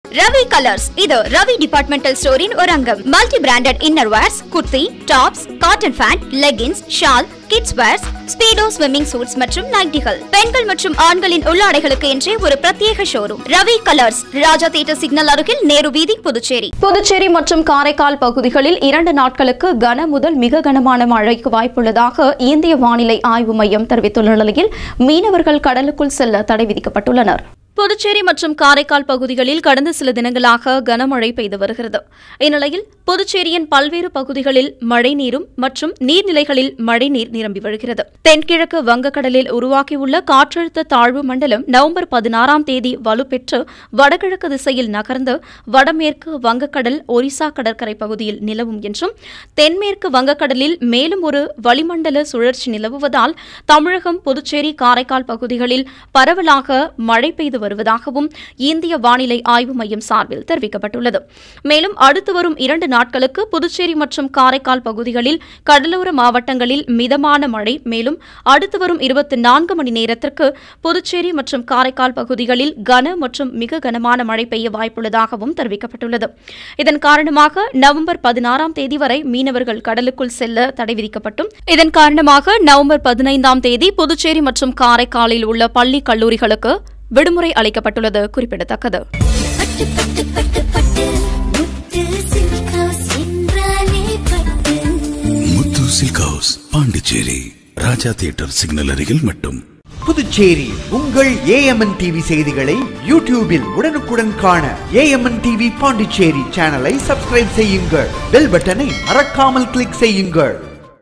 Ravi colours இது Ravi departmental ஸ்டோரின் ஒரு அங்கம் multi branded inner wears kurti tops cotton pant leggings shawl kids wears Speedo swimming suits மற்றும் நைட்டிகள் பெண்கள் மற்றும் ஆண்களின் உள்ளாடைகளுக்கு என்றே ஒரு பிரத்யேக showroom Ravi colours Raja theatre signal அருகில் நேரு வீதி புதுச்சேரி புதுச்சேரி மற்றும் காரைக்கால் பகுதிகளில் இரண்டு நாட்களுக்கு கன முதல் மிக கனமான மழைக்கு வாய்ப்புள்ளதாக இந்திய வானிலை ஆய்வு மையம் தெரிவித்துள்ள நிலையில் மீனவர்கள் கடலுக்குள் செல்ல தடை விதிக்கப்பட்டுள்ளனர் புதுச்சேரி மற்றும் காரைக்கால் பகுதிகளில் கடந்த சில தினங்களாக கனமழை பெய்து வருகிறது இந்நிலையில் புதுச்சேரியின் பல்வேறு பகுதிகளில் மழைநீரும் மற்றும் நீர்நிலைகளில் மழைநீர் நிரம்பி வருகிறது தென்கிழக்கு வங்கக்கடலில் உருவாகியுள்ள காற்றழுத்த தாழ்வு மண்டலம் நவம்பர் பதினாறாம் தேதி வலுப்பெற்று வடகிழக்கு திசையில் நகர்ந்து வடமேற்கு வங்கக்கடல் ஒரிசா கடற்கரை பகுதியில் நிலவும் என்றும் தென்மேற்கு வங்கக்கடலில் மேலும் ஒரு வளிமண்டல சுழற்சி நிலவுவதால் தமிழகம் புதுச்சேரி காரைக்கால் பகுதிகளில் பரவலாக மழை பெய்து வருவதாகவும் இந்திய வானிலை ஆய்வு மையம் சார்பில் தெரிவிக்கப்பட்டுள்ளது மேலும் அடுத்து வரும் இரண்டு நாட்களுக்கு புதுச்சேரி மற்றும் காரைக்கால் பகுதிகளில் கடலோர மாவட்டங்களில் மிதமான மழை மேலும் அடுத்து வரும் இருபத்தி நான்கு மணி நேரத்திற்கு புதுச்சேரி மற்றும் காரைக்கால் பகுதிகளில் கன மற்றும் மிக கனமான மழை பெய்ய வாய்ப்புள்ளதாகவும் தெரிவிக்கப்பட்டுள்ளது இதன் காரணமாக நவம்பர் பதினாறாம் தேதி வரை மீனவர்கள் கடலுக்குள் செல்ல தடை விதிக்கப்பட்டும் இதன் காரணமாக நவம்பர் பதினைந்தாம் தேதி புதுச்சேரி மற்றும் காரைக்காலில் உள்ள பள்ளி கல்லூரிகளுக்கு விடுமுறை அளிக்கப்பட்டுள்ளது குறிப்பிடத்தக்கது பட்டு பட்டு பட்டு பட்டு முத்து சில்க் ஹவுஸ் என்றாலே பட்டு Muthu silk house Pondicherry Raja theatre signal அருகில் மட்டும் புதுச்சேரி உங்கள் ஏஎம்என் டிவி செய்திகளை யூடியூபில் உடனுக்குடன் காண ஏஎம்என் டிவி பாண்டிச்சேரி சேனலை சப்ஸ்கிரைப் செய்யுங்கள் பெல் பட்டனை மறக்காமல் கிளிக் செய்யுங்கள்